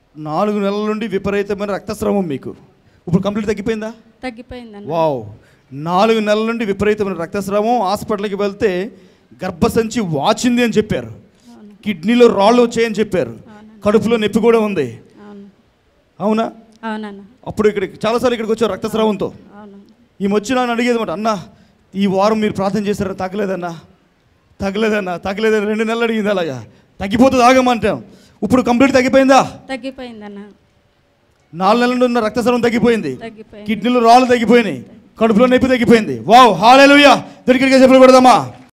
నాలుగు నెలల నుండి విపరీతమైన రక్తస్రావం మీకు ఇప్పుడు కంప్లీట్ తగ్గిపోయిందా తగ్గిపోయిందన్న వావ్ నాలుగు నెలల నుండి విపరీతమైన రక్తస్రావం హాస్పిటల్కి వెళ్తే గర్భసంచి వాచింది అని చెప్పారు అవును కిడ్నీలో రాళ్ళు వచ్చాయని చెప్పారు అవును కడుపులో నొప్పి కూడా ఉంది అవును అవునా అవునన్న అప్పుడు ఇక్కడికి చాలాసార్లు ఇక్కడికి వచ్చారు రక్తస్రావంతో అవును ఈమె వచ్చి నన్ను అడిగేది మాట అన్న ఈ వారం మీరు ప్రార్థన చేశారా తగ్గలేదన్నా తగ్గలేదన్నా తగ్గలేదని రెండు నెలలు అడిగింది అలాగా తగ్గిపోతుంది ఆగమంటాం ఇప్పుడు కంప్లీట్ తగ్గిపోయిందా తగ్గిపోయిందన్న నాలుగు నెలల నుండి ఉన్న రక్తస్రావం తగ్గిపోయింది తగ్గిపోయింది కిడ్నీలో రాళ్ళు తగ్గిపోయినాయి కడుపులో నొప్పి తగ్గిపోయింది వావ్ హాలేలుయా దొరికిడిగా చెప్పులు కొడదామా